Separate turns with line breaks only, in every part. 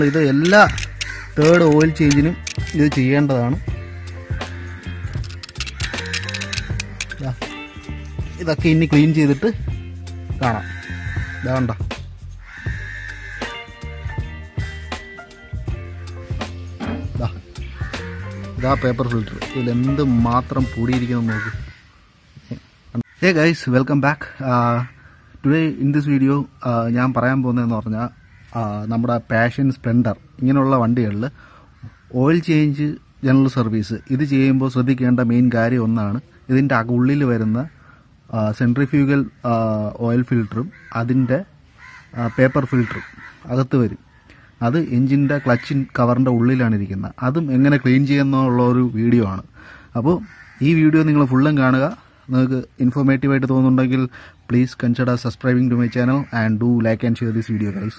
ഇത് എല്ലാ third oil ചേഞ്ചിനും ഇത് ചെയ്യേണ്ടതാണ് ദാ, ഇതൊക്കെ ഇനി ക്ലീൻ ചെയ്തിട്ട് കാണാം ഇതാ കണ്ടോ ദാ, ഇതാ പേപ്പർ ഫിൽറ്റർ ഇതിൽ എന്ത് മാത്രം പൊടിയിരിക്കുന്നു നോക്ക് hey guys welcome back today in this video ഞാൻ പറയാൻ പോകുന്നതെന്ന് പറഞ്ഞാൽ നമ്മുടെ പാഷൻ സ്പ്ലെൻഡർ ഇങ്ങനെയുള്ള വണ്ടികളിൽ ഓയിൽ ചേഞ്ച് ജനറൽ സർവീസ് ഇത് ചെയ്യുമ്പോൾ ശ്രദ്ധിക്കേണ്ട മെയിൻ കാര്യം ഒന്നാണ് ഇതിൻ്റെ ഉള്ളിൽ വരുന്ന സെൻട്രിഫ്യൂഗൽ ഓയിൽ ഫിൽറ്ററും അതിൻ്റെ പേപ്പർ ഫിൽറ്ററും അകത്ത് വരും അത് എഞ്ചിൻ്റെ ക്ലച്ചിൻ കവറിൻ്റെ ഉള്ളിലാണ് ഇരിക്കുന്നത് അതും എങ്ങനെ ക്ലീൻ ചെയ്യുന്നുള്ള ഒരു വീഡിയോ ആണ് അപ്പോൾ ഈ വീഡിയോ നിങ്ങൾ ഫുള്ളും കാണുക നിങ്ങൾക്ക് ഇൻഫോർമേറ്റീവ് ആയിട്ട് തോന്നുന്നുണ്ടെങ്കിൽ please consider subscribing to my channel and do like and share this video guys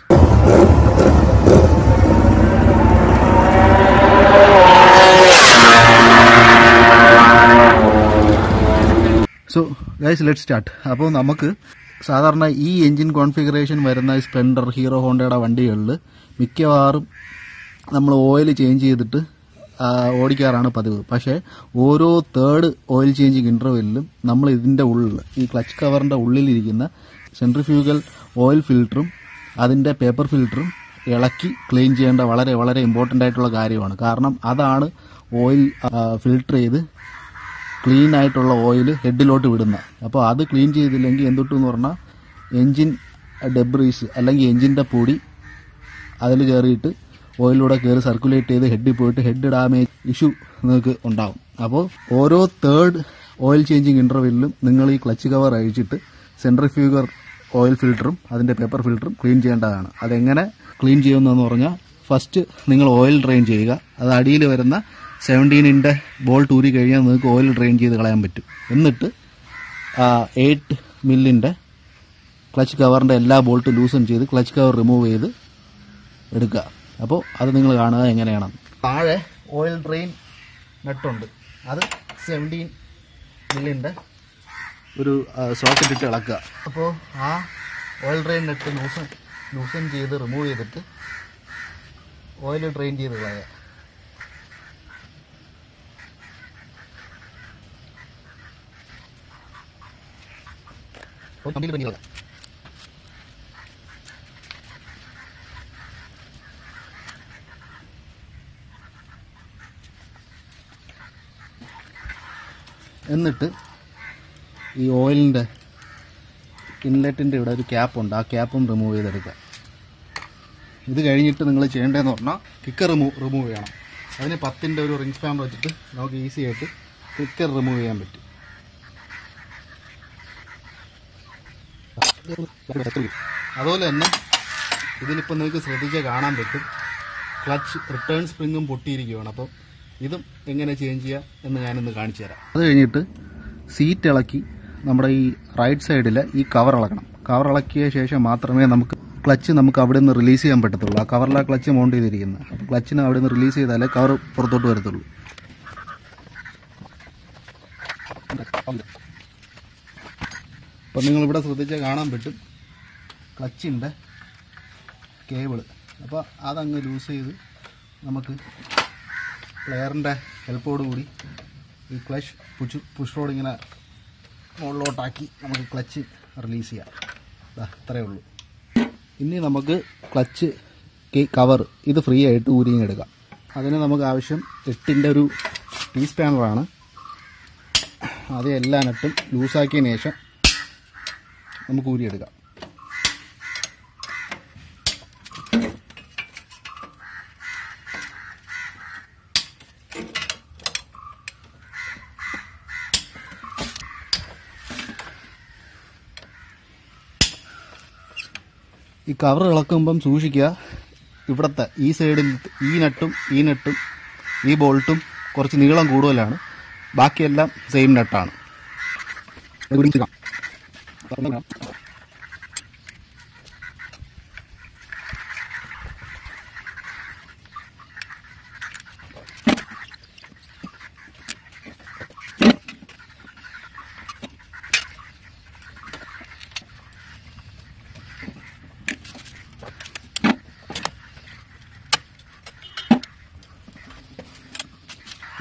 so guys let start അപ്പോൾ നമുക്ക് സാധാരണ ഈ എൻജിൻ കോൺഫിഗറേഷൻ വരുന്ന സ്പ്ലെൻഡർ ഹീറോ ഹോണ്ടയുടെ വണ്ടികളിൽ മിക്കവാറും നമ്മൾ ഓയിൽ ചേഞ്ച് ചെയ്തിട്ട് ആ, ഓടിക്കാറാണ് പതിവ് പക്ഷേ ഓരോ തേർഡ് ഓയിൽ ചേഞ്ചിങ് ഇൻ്റർവെല്ലിലും നമ്മൾ ഇതിൻ്റെ ഉള്ളിൽ ഈ ക്ലച്ച് കവറിൻ്റെ ഉള്ളിലിരിക്കുന്ന സെൻട്രിഫ്യൂഗൽ ഓയിൽ ഫിൽറ്ററും അതിൻ്റെ പേപ്പർ ഫിൽറ്ററും ഇളക്കി ക്ലീൻ ചെയ്യേണ്ട വളരെ വളരെ ഇമ്പോർട്ടൻ്റ് ആയിട്ടുള്ള കാര്യമാണ് കാരണം അതാണ് ഓയിൽ ഫിൽട്ടർ ചെയ്ത് ക്ലീൻ ആയിട്ടുള്ള ഓയിൽ ഹെഡിലോട്ട് വിടുന്നത് അപ്പോൾ അത് ക്ലീൻ ചെയ്തില്ലെങ്കിൽ എന്തൊട്ടു എന്ന് പറഞ്ഞാൽ എൻജിൻ ഡെബ്രീസ് അല്ലെങ്കിൽ എൻജിൻ്റെ പൊടി അതിൽ കയറിയിട്ട് ഓയിലൂടെ കയറി സർക്കുലേറ്റ് ചെയ്ത് ഹെഡിൽ പോയിട്ട് ഹെഡ് ഡാമേജ് ഇഷ്യൂ നിങ്ങൾക്ക് ഉണ്ടാവും അപ്പോൾ ഓരോ തേർഡ് ഓയിൽ ചേഞ്ചിങ് ഇൻ്റർവെല്ലിലും നിങ്ങൾ ഈ ക്ലച്ച് കവർ അഴിച്ചിട്ട് സെൻട്രിഫ്യൂഗർ ഓയിൽ ഫിൽറ്ററും അതിൻ്റെ പേപ്പർ ഫിൽറ്ററും ക്ലീൻ ചെയ്യേണ്ടതാണ് അതെങ്ങനെ ക്ലീൻ ചെയ്യുന്നതെന്ന് പറഞ്ഞാൽ ഫസ്റ്റ് നിങ്ങൾ ഓയിൽ ഡ്രെയിൻ ചെയ്യുക അത് അടിയിൽ വരുന്ന സെവൻറ്റീനിൻ്റെ ബോൾട്ട് ഊരി കഴിഞ്ഞാൽ നിങ്ങൾക്ക് ഓയിൽ ഡ്രെയിൻ ചെയ്ത് കളയാൻ പറ്റും എന്നിട്ട് എയ്റ്റ് മില്ലിൻ്റെ ക്ലച്ച് കവറിൻ്റെ എല്ലാ ബോൾട്ട് ലൂസൺ ചെയ്ത് ക്ലച്ച് കവർ റിമൂവ് ചെയ്ത് എടുക്കുക അപ്പോൾ അത് നിങ്ങൾ കാണുക എങ്ങനെയാണ് താഴെ ഓയിൽ ഡ്രെയിൻ നട്ടുണ്ട് അത് സെവൻറ്റീൻ മില്ലിൻ്റെ ഒരു സോക്കറ്റ് ഇട്ട് ഇളക്കുക അപ്പോൾ ആ oil drain nut loosen loosen ചെയ്ത് റിമൂവ് ചെയ്തിട്ട് ഓയിൽ ഡ്രെയിൻ ചെയ്ത് കളയുക അപ്പോൾ കമ്പിയിൽ പണി കളയാം എന്നിട്ട് ഈ ഓയിലിൻ്റെ ഇൻലെറ്റിൻ്റെ ഇവിടെ ഒരു ക്യാപ്പുണ്ട് ആ ക്യാപ്പും റിമൂവ് ചെയ്തെടുക്കുക ഇത് കഴിഞ്ഞിട്ട് നിങ്ങൾ ചെയ്യേണ്ടതെന്ന് പറഞ്ഞാൽ കിക്കർ റിമൂവ് റിമൂവ് ചെയ്യണം അതിന് പത്തിൻ്റെ ഒരു റിംഗ് സ്പാൻ വെച്ചിട്ട് നമുക്ക് ഈസി ആയിട്ട് കിക്കർ റിമൂവ് ചെയ്യാൻ പറ്റും അതുപോലെ തന്നെ ഇതിലിപ്പോൾ നിങ്ങൾക്ക് ശ്രദ്ധിച്ചാൽ കാണാൻ പറ്റും ക്ലച്ച് റിട്ടേൺ സ്പ്രിങ്ങും പൊട്ടിയിരിക്കുകയാണ് അപ്പം ഇതും എങ്ങനെ ചേഞ്ച് ചെയ്യാം എന്ന് ഞാനിന്ന് കാണിച്ചു തരാം അത് കഴിഞ്ഞിട്ട് സീറ്റ് ഇളക്കി നമ്മുടെ ഈ റൈറ്റ് സൈഡിൽ ഈ കവർ ഇളക്കണം കവർ ഇളക്കിയ ശേഷം മാത്രമേ നമുക്ക് ക്ലച്ച് നമുക്ക് അവിടെ നിന്ന് റിലീസ് ചെയ്യാൻ പറ്റത്തുള്ളൂ ആ കവറിലാണ് ക്ലച്ച് മൗണ്ട് ചെയ്തിരിക്കുന്നത് അപ്പോൾ ക്ലച്ചിന് അവിടെ നിന്ന് റിലീസ് ചെയ്താലേ കവർ പുറത്തോട്ട് വരത്തുള്ളൂ അപ്പം നിങ്ങളിവിടെ ശ്രദ്ധിച്ചാൽ കാണാൻ പറ്റും ക്ലച്ചിൻ്റെ കേബിള് അപ്പോൾ അതങ്ങ് ലൂസ് ചെയ്ത് നമുക്ക് പ്ലെയറിൻ്റെ ഹെൽപ്പോട് കൂടി ഈ ക്ലച്ച് പുഷ് പുഷ് റോഡ് ഇങ്ങനെ മുകളിലോട്ടാക്കി നമുക്ക് ക്ലച്ച് റിലീസ് ചെയ്യാം ദാ ഇത്രയേ ഉള്ളൂ ഇനി നമുക്ക് ക്ലച്ച് കവർ ഇത് ഫ്രീ ആയിട്ട് ഊരിയും എടുക്കാം അതിന് നമുക്ക് ആവശ്യം എട്ടിൻ്റെ ഒരു ടീ സ്പാനറാണ് അത് എല്ലാ നട്ടും ലൂസാക്കിയതിന് ശേഷം നമുക്ക് ഊരിയെടുക്കാം ഈ കവർ ഇളക്കുമ്പം സൂക്ഷിക്കുക ഇവിടുത്തെ ഈ സൈഡിൽ ഈ നട്ടും ഈ നട്ടും ഈ ബോൾട്ടും കുറച്ച് നീളം കൂടുതലാണ് ബാക്കിയെല്ലാം സെയിം നട്ടാണ്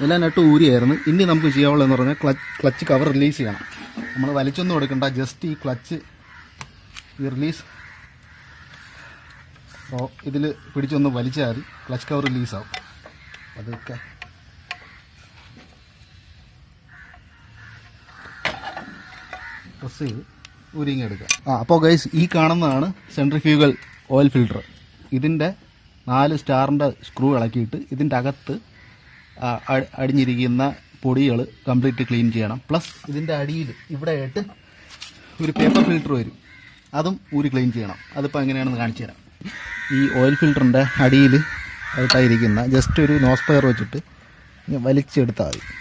എല്ലാ നട്ടും ഊരിയായിരുന്നു ഇനി നമുക്ക് ചെയ്യാവുള്ളതെന്ന് പറഞ്ഞാൽ ക്ലച്ച് ക്ലച്ച് കവർ റിലീസ് ചെയ്യണം നമ്മൾ വലിച്ചൊന്നും എടുക്കണ്ട ജസ്റ്റ് ഈ ക്ലച്ച് ഈ റിലീസ് അപ്പോൾ ഇതിൽ പിടിച്ചൊന്ന് വലിച്ചാൽ മതി ക്ലച്ച് കവർ റിലീസാവും അതൊക്കെ പ്രസ് ചെയ്ത് ഊരിങ്ങി എടുക്കുക ആ അപ്പോൾ ഗൈസ് ഈ കാണുന്നതാണ് സെൻട്രിഫ്യൂഗൽ ഓയിൽ ഫിൽട്ടർ ഇതിൻ്റെ നാല് സ്റ്റാറിൻ്റെ സ്ക്രൂ ഇളക്കിയിട്ട് ഇതിൻ്റെ അകത്ത് ആ, അ- അടിഞ്ഞിരിക്കുന്ന പൊടികൾ കംപ്ലീറ്റ് ക്ലീൻ ചെയ്യണം പ്ലസ് ഇതിൻ്റെ അടിയിൽ ഇവിടെ ആയിട്ട് ഒരു പേപ്പർ ഫിൽട്ടർ വരും അതും ഊരി ക്ലീൻ ചെയ്യണം അതിപ്പോൾ എങ്ങനെയാണെന്ന് കാണിച്ചു തരാം ഈ ഓയിൽ ഫിൽറ്ററിൻ്റെ അടിയിൽ ആയിട്ടായിരിക്കുന്ന ജസ്റ്റ് ഒരു നോസ് പയർ വെച്ചിട്ട് ഇങ്ങനെ വലിച്ചെടുത്താൽ മതി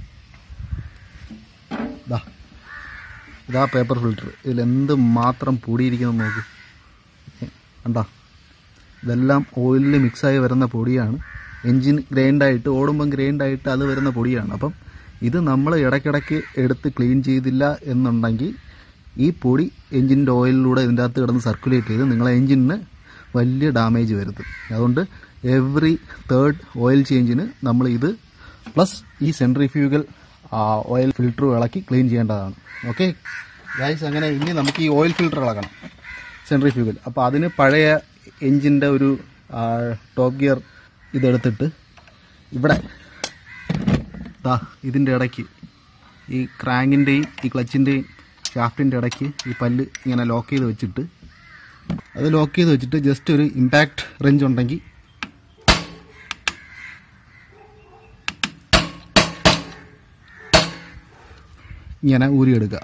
ദാ ഇതാ പേപ്പർ ഫിൽറ്റർ ഇതിൽ എന്ത് മാത്രം പൊടിയിരിക്കുന്നു നോക്ക് ഏ, കണ്ടോ ഇതെല്ലാം ഓയിലിൽ മിക്സായി വരുന്ന പൊടിയാണ് എൻജിൻ ഗ്രൈൻഡായിട്ട് ഓടുമ്പം ഗ്രൈൻഡായിട്ട് അത് വരുന്ന പൊടിയാണ് അപ്പം ഇത് നമ്മൾ ഇടയ്ക്കിടയ്ക്ക് എടുത്ത് ക്ലീൻ ചെയ്തില്ല എന്നുണ്ടെങ്കിൽ ഈ പൊടി എൻജിൻ്റെ ഓയിലിലൂടെ ഇതിൻ്റെ അകത്ത് കിടന്ന് സർക്കുലേറ്റ് ചെയ്ത് നിങ്ങളെ എൻജിന് വലിയ ഡാമേജ് വരുത്തും അതുകൊണ്ട് എവറി തേർഡ് ഓയിൽ ചേഞ്ചിന് നമ്മൾ ഇത് പ്ലസ് ഈ സെൻട്രിഫ്യൂഗൽ ഓയിൽ ഫിൽറ്റർ ഇളക്കി ക്ലീൻ ചെയ്യേണ്ടതാണ് ഓക്കെ ഗൈസ് അങ്ങനെ ഇനി നമുക്ക് ഈ ഓയിൽ ഫിൽറ്റർ ഇളക്കണം സെൻട്രിഫ്യൂഗൽ അപ്പോൾ അതിന് പഴയ എൻജിൻ്റെ ഒരു ടോപ്പ് ഗിയർ ഇതെടുത്തിട്ട് ഇവിടെ ദാ ഇതിൻ്റെ ഇടയ്ക്ക് ഈ ക്രാങ്കിൻ്റെയും ഈ ക്ലച്ചിൻ്റെയും ഷാഫ്റ്റിൻ്റെ ഇടയ്ക്ക് ഈ പല്ല് ഇങ്ങനെ ലോക്ക് ചെയ്ത് വെച്ചിട്ട് അത് ലോക്ക് ചെയ്ത് വെച്ചിട്ട് ജസ്റ്റ് ഒരു ഇമ്പാക്റ്റ് റേഞ്ച് ഉണ്ടെങ്കിൽ ഇങ്ങനെ ഊരിയെടുക്കുക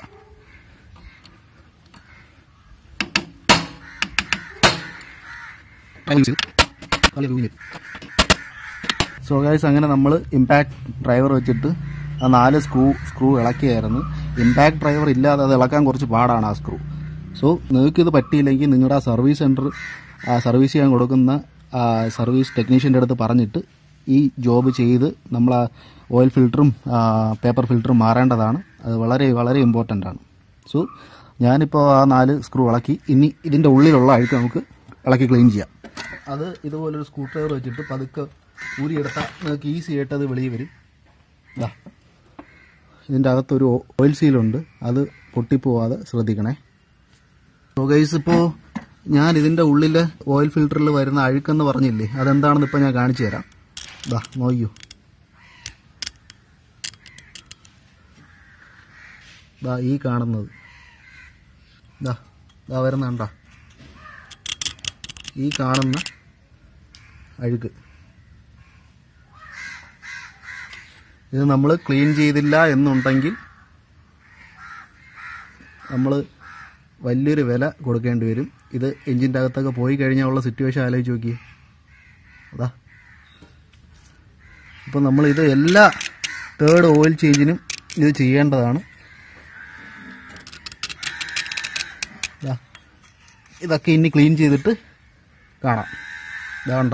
സോ ഗൈസ് അങ്ങനെ നമ്മൾ ഇമ്പാക്ട് ഡ്രൈവർ വെച്ചിട്ട് ആ നാല് സ്ക്രൂ സ്ക്രൂ ഇളക്കിയായിരുന്നു ഇമ്പാക്ട് ഡ്രൈവർ ഇല്ലാതെ അത് ഇളക്കാൻ കുറച്ച് പാടാണ് ആ സ്ക്രൂ സോ നിങ്ങൾക്ക് ഇത് പറ്റിയില്ലെങ്കിൽ നിങ്ങളുടെ ആ സർവീസ് സെൻറ്റർ സർവീസ് ചെയ്യാൻ കൊടുക്കുന്ന ആ സർവീസ് ടെക്നീഷ്യൻ്റെ അടുത്ത് പറഞ്ഞിട്ട് ഈ ജോബ് ചെയ്ത് നമ്മൾ ആ ഓയിൽ ഫിൽറ്ററും പേപ്പർ ഫിൽറ്ററും മാറേണ്ടതാണ് അത് വളരെ വളരെ ഇമ്പോർട്ടൻ്റ് ആണ് സോ ഞാനിപ്പോൾ ആ നാല് സ്ക്രൂ ഇളക്കി ഇനി ഇതിൻ്റെ ഉള്ളിലുള്ള അഴുക്ക് നമുക്ക് ഇളക്കി ക്ലീൻ ചെയ്യാം അത് ഇതുപോലൊരു സ്ക്രൂ ഡ്രൈവർ വെച്ചിട്ട് പതുക്കെ ഊരിയെടുത്താൽ നിങ്ങൾക്ക് ഈസി ആയിട്ട് അത് വെളിയിൽ വരും ഇതാ ഇതിൻ്റെ അകത്തൊരു ഓയിൽ സീലുണ്ട് അത് പൊട്ടിപ്പോവാതെ ശ്രദ്ധിക്കണേ സോ ഗൈസ് ഇപ്പോൾ ഞാൻ ഇതിൻ്റെ ഉള്ളിൽ ഓയിൽ ഫിൽറ്ററിൽ വരുന്ന അഴുക്കെന്ന് പറഞ്ഞില്ലേ അതെന്താണെന്ന് ഇപ്പോൾ ഞാൻ കാണിച്ചു തരാം ഇതാ നോക്കൂ ദാ ഈ കാണുന്നത് ദാ ദാ വരുന്ന കണ്ടോ ഈ കാണുന്ന അഴുക്ക് ഇത് നമ്മൾ ക്ലീൻ ചെയ്തില്ല എന്നുണ്ടെങ്കിൽ നമ്മൾ വലിയൊരു വില കൊടുക്കേണ്ടി വരും ഇത് എഞ്ചിൻ്റെ അകത്തൊക്കെ പോയി കഴിഞ്ഞാൽ ഉള്ള സിറ്റുവേഷൻ ആലോചിച്ച് നോക്കി അതാ ഇപ്പം നമ്മൾ ഇത് എല്ലാ തേർഡ് ഓയിൽ ചേഞ്ചിനും ഇത് ചെയ്യേണ്ടതാണ് ദാ, ഇതൊക്കെ ഇനി ക്ലീൻ ചെയ്തിട്ട് കാണാം ഇതാ കണ്ടോ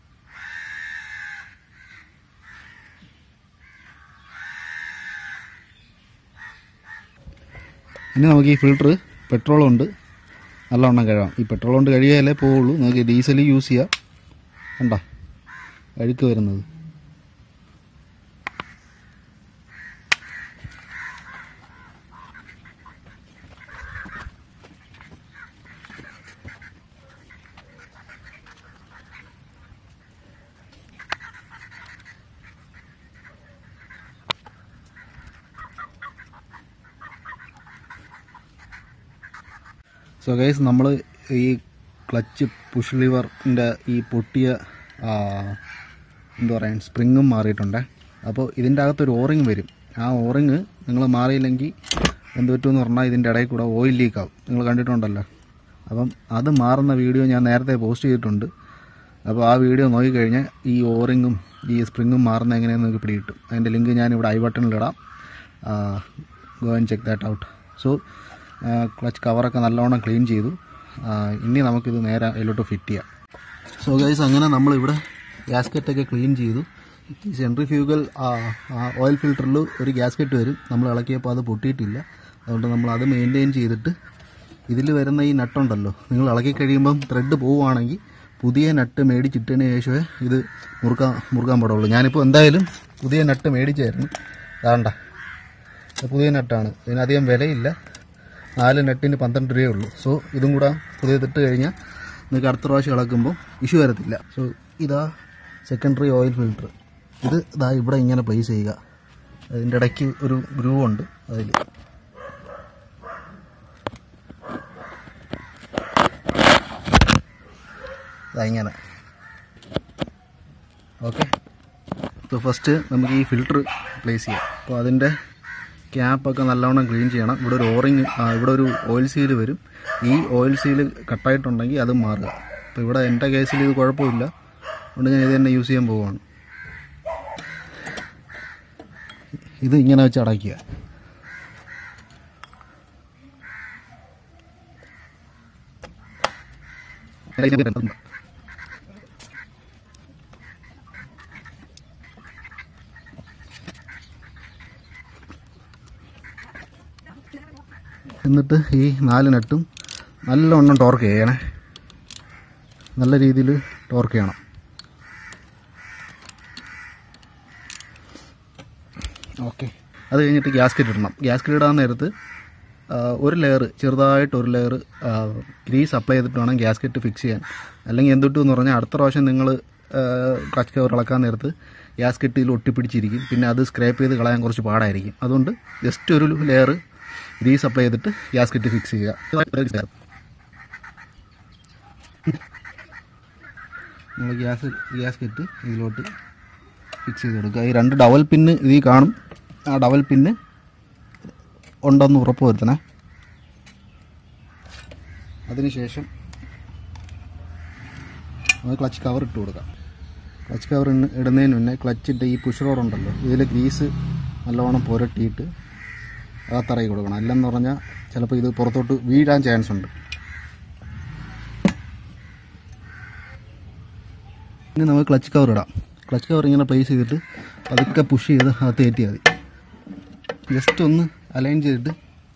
ഇനി നമുക്ക് ഈ ഫിൽറ്റർ പെട്രോൾ കൊണ്ട് നല്ലവണ്ണം കഴുകാം ഈ പെട്രോൾ കൊണ്ട് കഴുകിയാലേ പോവുള്ളൂ നമുക്ക് ഡീസൽ യൂസ് ചെയ്യാം കണ്ടോ അഴുക്ക് വരുന്നത് സോ ഗൈസ് നമ്മൾ ഈ ക്ലച്ച് പുഷ് ലിവറിൻ്റെ ഈ പൊട്ടിയ ആ, എന്താ പറയുക സ്പ്രിങ്ങും മാറിയിട്ടുണ്ട് അപ്പോൾ ഇതിൻ്റെ അകത്തൊരു ഓറിങ് വരും ആ ഓറിങ് നിങ്ങൾ മാറിയില്ലെങ്കിൽ എന്ത് പറ്റുമെന്ന് പറഞ്ഞാൽ ഇതിൻ്റെ ഇടയിൽ കൂടെ ഓയിൽ ലീക്ക് ആവും നിങ്ങൾ കണ്ടിട്ടുണ്ടല്ലോ അപ്പം അത് മാറുന്ന വീഡിയോ ഞാൻ നേരത്തെ പോസ്റ്റ് ചെയ്തിട്ടുണ്ട് അപ്പോൾ ആ വീഡിയോ നോക്കിക്കഴിഞ്ഞാൽ ഈ ഓറിങ്ങും ഈ സ്പ്രിങ്ങും മാറുന്ന എങ്ങനെയാണെന്ന് നിങ്ങൾക്ക് പിടികിട്ടും അതിൻ്റെ ലിങ്ക് ഞാൻ ഇവിടെ ഐ ബട്ടണിലിടാം go and check that out so clutch കവറൊക്കെ നല്ലോണം ക്ലീൻ ചെയ്തു ആ, ഇനി നമുക്കിത് നേരെ അതിലോട്ട് ഫിറ്റ് ചെയ്യാം സോ ഗൈസ് അങ്ങനെ നമ്മളിവിടെ ഗ്യാസ്കറ്റൊക്കെ ക്ലീൻ ചെയ്തു ഈ സെൻട്രിഫ്യൂഗൽ ഓയിൽ ഫിൽറ്ററിൽ ഒരു ഗ്യാസ്കറ്റ് വരും നമ്മൾ ഇളക്കിയപ്പോൾ അത് പൊട്ടിയിട്ടില്ല അതുകൊണ്ട് നമ്മൾ അത് മെയിൻറ്റെയിൻ ചെയ്തിട്ട് ഇതിൽ വരുന്ന ഈ നട്ടുണ്ടല്ലോ നിങ്ങൾ ഇളക്കി കഴിയുമ്പം ത്രെഡ് പോവുകയാണെങ്കിൽ പുതിയ നട്ട് മേടിച്ചിട്ടതിന് ശേഷമേ ഇത് മുറുക്കാൻ മുറുക്കാൻ പാടുള്ളൂ ഞാനിപ്പോൾ എന്തായാലും പുതിയ നട്ട് മേടിച്ചായിരുന്നു വേണ്ട ഇത് പുതിയ നട്ടാണ് ഇതിനധികം വിലയില്ല നാല് നട്ടിന് പന്ത്രണ്ട് രൂപയേ ഉള്ളൂ സോ ഇതും കൂടെ പുതിയതിട്ട് കഴിഞ്ഞാൽ നിങ്ങൾക്ക് അടുത്ത പ്രാവശ്യം ഇളക്കുമ്പോൾ ഇഷ്യൂ വരത്തില്ല സോ ഇതാ സെക്കൻഡറി ഓയിൽ ഫിൽട്ടർ ഇത് ഇതാ ഇവിടെ ഇങ്ങനെ പ്ലേസ് ചെയ്യുക അതിൻ്റെ ഇടയ്ക്ക് ഒരു ഗ്രൂവ് ഉണ്ട് അതിൽ ഇതാ ഇങ്ങനെ ഓക്കെ അപ്പോൾ ഫസ്റ്റ് നമുക്ക് ഈ ഫിൽട്ടർ പ്ലേസ് ചെയ്യാം അപ്പോൾ അതിൻ്റെ ക്യാപ്പൊക്കെ നല്ലവണ്ണം ക്ലീൻ ചെയ്യണം ഇവിടെ ഒരു ഓറിങ് ഇവിടെ ഒരു ഓയിൽ സീൽ വരും ഈ ഓയിൽ സീൽ കട്ടായിട്ടുണ്ടെങ്കിൽ അത് മാറുക അപ്പോൾ ഇവിടെ എൻ്റെ കേസിൽ ഇത് കുഴപ്പമില്ല അതുകൊണ്ട് ഞാൻ ഇത് തന്നെ യൂസ് ചെയ്യാൻ പോവുകയാണ് ഇത് ഇങ്ങനെ വെച്ച് അടയ്ക്കുക എന്നിട്ട് ഈ നാല് നട്ടും നല്ലവണ്ണം ടോർക്ക് ചെയ്യണേ നല്ല രീതിയിൽ ടോർക്ക് ചെയ്യണം ഓക്കെ അത് കഴിഞ്ഞിട്ട് ഗ്യാസ്കറ്റ് ഇടണം ഗ്യാസ്കറ്റ് ഇടാൻ നേരത്ത് ആ, ഒരു ലെയർ ചെറുതായിട്ട് ഒരു ലെയർ ഗ്രീസ് അപ്ലൈ ചെയ്തിട്ട് വേണം ഗ്യാസ്കറ്റ് ഫിക്സ് ചെയ്യാൻ അല്ലെങ്കിൽ എന്തിട്ടു എന്ന് പറഞ്ഞാൽ അടുത്ത പ്രാവശ്യം നിങ്ങൾ ക്ലച്ച് കവർ ഇളക്കാൻ നേരത്ത് ഗ്യാസ്കറ്റ് ഇതിൽ ഒട്ടിപ്പിടിച്ചിരിക്കും പിന്നെ അത് സ്ക്രാപ്പ് ചെയ്ത് കളയാൻ കുറച്ച് പാടായിരിക്കും അതുകൊണ്ട് ജസ്റ്റ് ഒരു ലെയർ ഗ്രീസ് അപ്ലൈ ചെയ്തിട്ട് ഗ്യാസ്കറ്റ് ഫിക്സ് ചെയ്യുക നമ്മൾ ഗ്യാസ് ഗ്യാസ്കറ്റ് ഇതിലോട്ട് ഫിക്സ് ചെയ്ത് കൊടുക്കുക ഈ രണ്ട് ഡബൽ പിന്ന് ഇതിൽ കാണും ആ ഡബൽ പിന്ന് ഉണ്ടെന്ന് ഉറപ്പ് വരുത്തണേ അതിനുശേഷം നമുക്ക് ക്ലച്ച് കവർ ഇട്ട് കൊടുക്കാം ക്ലച്ച് കവർ ഇടുന്നതിന് മുന്നേ ക്ലച്ചിട്ട് ഈ പുഷ് റോഡ് ഉണ്ടല്ലോ ഇതിൽ ഗ്രീസ് നല്ലവണ്ണം പുരട്ടിയിട്ട് അകത്തറയി കൊടുക്കണം അല്ലെന്ന് പറഞ്ഞാൽ ചിലപ്പോൾ ഇത് പുറത്തോട്ട് വീഴാൻ ചാൻസ് ഉണ്ട് ഇനി നമുക്ക് ക്ലച്ച് കവർ ഇടാം ക്ലച്ച് കവർ ഇങ്ങനെ പ്ലേസ് ചെയ്തിട്ട് പതുക്കെ പുഷ് ചെയ്ത് അകത്ത് കയറ്റിയാൽ മതി ജസ്റ്റ് ഒന്ന് അലൈൻ ചെയ്തിട്ട്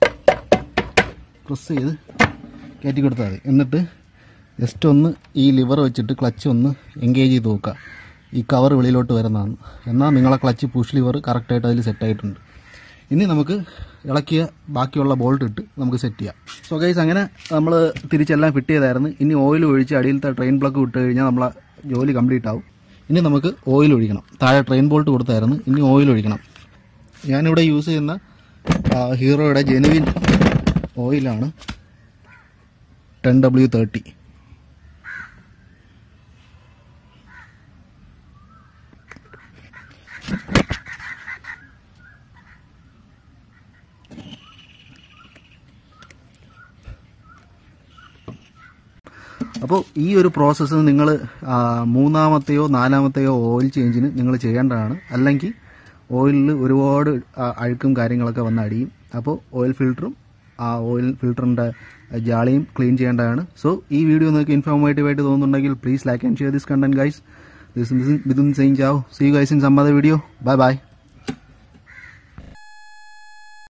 പ്രസ് ചെയ്ത് കയറ്റി കൊടുത്താൽ മതി എന്നിട്ട് ജസ്റ്റ് ഒന്ന് ഈ ലിവർ വെച്ചിട്ട് ക്ലച്ച് ഒന്ന് എൻഗേജ് ചെയ്ത് നോക്കുക ഈ കവർ വെളിയിലോട്ട് വരുന്നതാണ് എന്നാൽ നിങ്ങളെ ക്ലച്ച് പുഷ് ലിവർ കറക്റ്റായിട്ട് അതിൽ സെറ്റായിട്ടുണ്ട് ഇനി നമുക്ക് ഇളക്കിയ ബാക്കിയുള്ള ബോൾട്ട് ഇട്ട് നമുക്ക് സെറ്റ് ചെയ്യാം സോ ഗൈസ് അങ്ങനെ നമ്മൾ തിരിച്ചെല്ലാം ഫിറ്റ് ചെയ്തായിരുന്നു ഇനി ഓയിൽ ഒഴിച്ച് അടിയിലത്തെ ട്രെയിൻ പ്ലഗ് വിട്ട് കഴിഞ്ഞാൽ നമ്മളെ ജോലി കംപ്ലീറ്റ് ആവും ഇനി നമുക്ക് ഓയിൽ ഒഴിക്കണം താഴെ ട്രെയിൻ ബോൾട്ട് കൊടുത്തായിരുന്നു ഇനി ഓയിൽ ഒഴിക്കണം ഞാനിവിടെ യൂസ് ചെയ്യുന്ന ആ, ഹീറോയുടെ ജെനുവിൻ ഓയിലാണ് ടെൻ ഡബ്ല്യു തേർട്ടി അപ്പോൾ ഈ ഒരു പ്രോസസ്സ് നിങ്ങൾ മൂന്നാമത്തെയോ നാലാമത്തെയോ ഓയിൽ ചേഞ്ചിന് നിങ്ങൾ ചെയ്യേണ്ടതാണ് അല്ലെങ്കിൽ ഓയിലിൽ ഒരുപാട് ആ, അഴുക്കും കാര്യങ്ങളൊക്കെ വന്ന് അടിയും അപ്പോൾ ഓയിൽ ഫിൽറ്ററും ആ ഓയിൽ ഫിൽറ്ററിൻ്റെ ജാളിയും ക്ലീൻ ചെയ്യേണ്ടതാണ് സോ ഈ വീഡിയോ നിങ്ങൾക്ക് ഇൻഫോർമേറ്റീവ് ആയിട്ട് തോന്നുന്നുണ്ടെങ്കിൽ please like and share this content guys this Mithun സെയിൻ ചാവ് see guys in some other video bye by